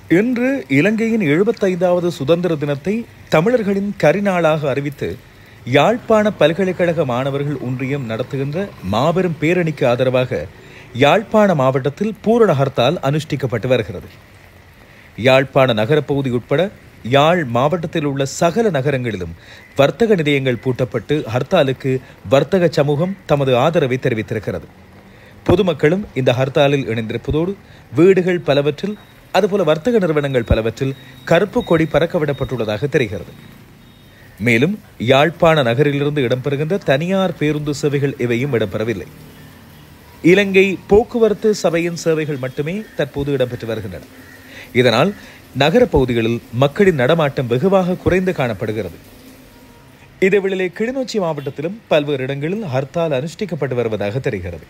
இன்று இலங்கையின் எழுபத்தைந்தாவது சுதந்திர தினத்தை தமிழர்களின் கரிநாளாக அறிவித்து யாழ்ப்பாண பல்கலைக்கழக மாணவர்கள் ஒன்றியம் நடத்துகின்ற மாபெரும் பேரணிக்கு ஆதரவாக யாழ்ப்பாண மாவட்டத்தில் பூரண ஹர்த்தால் அனுஷ்டிக்கப்பட்டு வருகிறது யாழ்ப்பாண நகரப்பகுதி உட்பட யாழ் மாவட்டத்தில் உள்ள சகல நகரங்களிலும் வர்த்தக நிலையங்கள் பூட்டப்பட்டு ஹர்த்தாலுக்கு வர்த்தக சமூகம் தமது ஆதரவை தெரிவித்திருக்கிறது பொதுமக்களும் இந்த ஹர்த்தாலில் இணைந்திருப்பதோடு வீடுகள் பலவற்றில் அதுபோல வர்த்தக நிறுவனங்கள் பலவற்றில் கருப்பு கொடி பறக்கவிடப்பட்டுள்ளதாக தெரிகிறது மேலும் யாழ்ப்பாண நகரிலிருந்து இடம்பெறுகின்ற தனியார் பேருந்து சேவைகள் எவையும் இடம்பெறவில்லை இலங்கை போக்குவரத்து சபையின் சேவைகள் மட்டுமே தற்போது இடம்பெற்று வருகின்றன இதனால் நகர பகுதிகளில் மக்களின் நடமாட்டம் வெகுவாக குறைந்து காணப்படுகிறது இதேவேளை கிளிநொச்சி மாவட்டத்திலும் பல்வேறு இடங்களில் ஹர்த்தால் அனுஷ்டிக்கப்பட்டு வருவதாக தெரிகிறது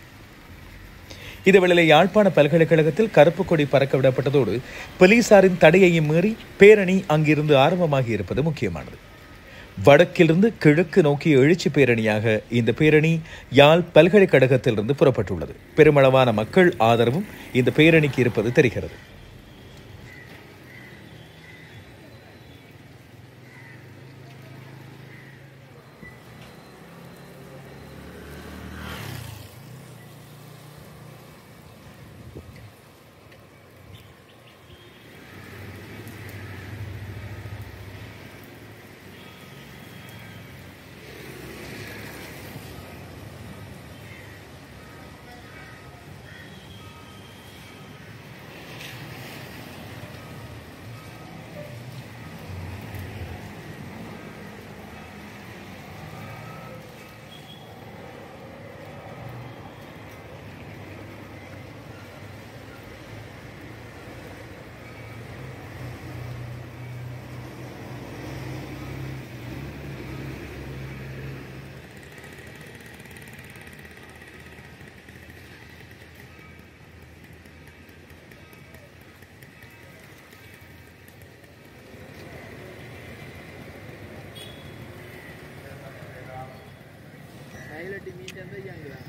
இதேவேளை யாழ்ப்பாண பல்கலைக்கழகத்தில் கருப்பு கொடி பறக்க விடப்பட்டதோடு போலீசாரின் தடையையும் மீறி பேரணி அங்கிருந்து ஆரம்பமாகி இருப்பது முக்கியமானது வடக்கிலிருந்து கிழக்கு நோக்கிய எழுச்சி பேரணியாக இந்த பேரணி யாழ் பல்கலைக்கழகத்திலிருந்து புறப்பட்டுள்ளது பெருமளவான மக்கள் ஆதரவும் இந்த பேரணிக்கு இருப்பது தெரிகிறது கையில மீன் இருந்தா இயங்குதான்